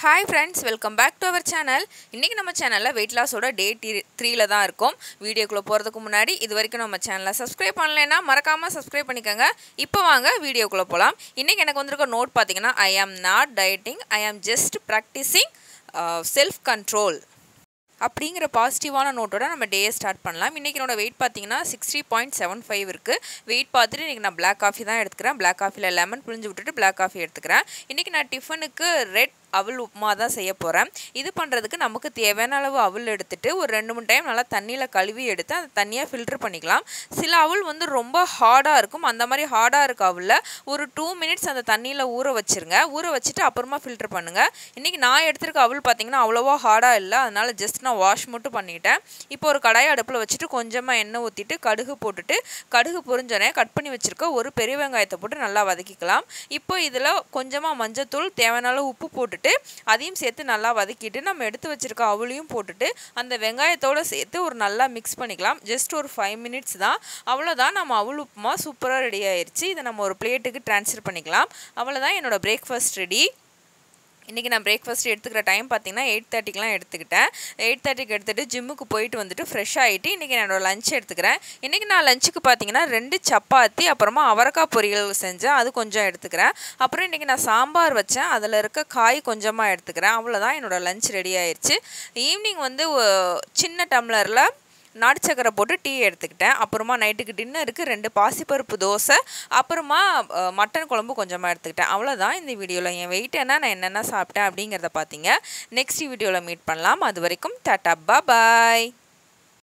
hi friends welcome back to our channel இன்றைக்கி நம்ம சேனலில் வெயிட் லாஸோட டே டி த்ரீல தான் இருக்கும் வீடியோக்குள்ளே போகிறதுக்கு முன்னாடி இது வரைக்கும் நம்ம சேனலை சப்ஸ்கிரைப் பண்ணலைன்னா மறக்காமல் சப்ஸ்கிரைப் பண்ணிக்கோங்க இப்போ வாங்க வீடியோக்குள்ளே போகலாம் இன்றைக்கி எனக்கு வந்திருக்க நோட் பார்த்தீங்கன்னா ஐ ஆம் நாட் டயட்டிங் ஐ ஆம் ஜஸ்ட் ப்ராக்டிஸிங் செல்ஃப் கண்ட்ரோல் அப்படிங்கிற பாசிட்டிவான நோட்டோட நம்ம டேயை ஸ்டார்ட் பண்ணலாம் இன்றைக்கி என்னோட வெயிட் பார்த்தீங்கன்னா சிக்ஸ்டி பாயிண்ட் செவன் ஃபைவ் இருக்குது வெயிட் பார்த்துட்டு இன்றைக்கி நான் பிளாக் காஃபி தான் எடுத்துக்கிறேன் பிளாக் காஃபியில் லெமன் புழிஞ்சு விட்டுட்டு பிளாக் காஃபி எடுத்துக்கிறேன் இன்றைக்கி நான் டிஃபனுக்கு ரெட் அவல் உப்புமா தான் செய்ய போகிறேன் இது பண்ணுறதுக்கு நமக்கு தேவையான அளவு அவல் எடுத்துட்டு ஒரு ரெண்டு மூணு டைம் நல்லா தண்ணியில் கழுவி எடுத்து அந்த தண்ணியாக ஃபில்டர் பண்ணிக்கலாம் சில அவல் வந்து ரொம்ப ஹார்டாக இருக்கும் அந்த மாதிரி ஹார்டாக இருக்க அவலில் ஒரு டூ மினிட்ஸ் அந்த தண்ணியில் ஊற வச்சுருங்க ஊற வச்சுட்டு அப்புறமா ஃபில்டர் பண்ணுங்கள் இன்றைக்கி நான் எடுத்திருக்க அவல் பார்த்திங்கன்னா அவ்வளோவா ஹார்டாக இல்லை அதனால் ஜஸ்ட் நான் வாஷ் மட்டும் பண்ணிட்டேன் இப்போ ஒரு கடாய் அடுப்பில் வச்சுட்டு கொஞ்சமாக எண்ணெய் ஊற்றிட்டு கடுகு போட்டுட்டு கடுகு பொரிஞ்சோடனே கட் பண்ணி வச்சுருக்க ஒரு பெரிய வெங்காயத்தை போட்டு நல்லா வதக்கிக்கலாம் இப்போ இதில் கொஞ்சமாக மஞ்சத்தூள் தேவையான அளவு உப்பு போட்டுட்டு அதையும் சேர்த்து நல்லா வதக்கிட்டு நம்ம எடுத்து வச்சுருக்க அவளையும் போட்டுட்டு அந்த வெங்காயத்தோடு சேர்த்து ஒரு நல்லா மிக்ஸ் பண்ணிக்கலாம் ஜஸ்ட் ஒரு ஃபைவ் மினிட்ஸ் தான் அவ்வளோதான் நம்ம அவள் உப்புமா சூப்பராக ரெடி ஆயிடுச்சு இதை நம்ம ஒரு பிளேட்டுக்கு ட்ரான்ஸ்ஃபர் பண்ணிக்கலாம் அவ்வளோதான் என்னோடய பிரேக்ஃபாஸ்ட் ரெடி இன்றைக்கி நான் பிரேக்ஃபாஸ்ட் எடுத்துக்கிற டைம் பார்த்தீங்கன்னா எயிட் தேர்ட்டிக்கெலாம் எடுத்துக்கிட்டேன் எயிட் தேர்ட்டிக்கு எடுத்துகிட்டு ஜிம்முக்கு போயிட்டு வந்துட்டு ஃப்ரெஷ் ஆகிட்டு இன்றைக்கி நான் என்னோடய லஞ்ச் எடுத்துக்கிறேன் இன்றைக்கி நான் லஞ்சுக்கு பார்த்தீங்கன்னா ரெண்டு சப்பாத்தி அப்புறமா அவரக்காய் பொரியல் செஞ்சேன் அது கொஞ்சம் எடுத்துக்கிறேன் அப்புறம் இன்றைக்கி நான் சாம்பார் வச்சேன் அதில் இருக்க காய் கொஞ்சமாக எடுத்துக்கிறேன் அவ்வளோதான் என்னோடய லஞ்ச் ரெடி ஆயிடுச்சு ஈவினிங் வந்து சின்ன டம்ளரில் நாட்டு சக்கரை போட்டு டீ எடுத்துக்கிட்டேன் அப்புறமா நைட்டுக்கு டின்னருக்கு ரெண்டு பாசிப்பருப்பு தோசை அப்புறமா மட்டன் குழம்பு கொஞ்சமாக எடுத்துக்கிட்டேன் அவ்வளோதான் இந்த வீடியோவில் என் வெயிட் என்ன நான் என்னென்ன சாப்பிட்டேன் அப்படிங்கிறத பார்த்தீங்க நெக்ஸ்ட் வீடியோவில் மீட் பண்ணலாம் அது வரைக்கும் டாட்டா பாய்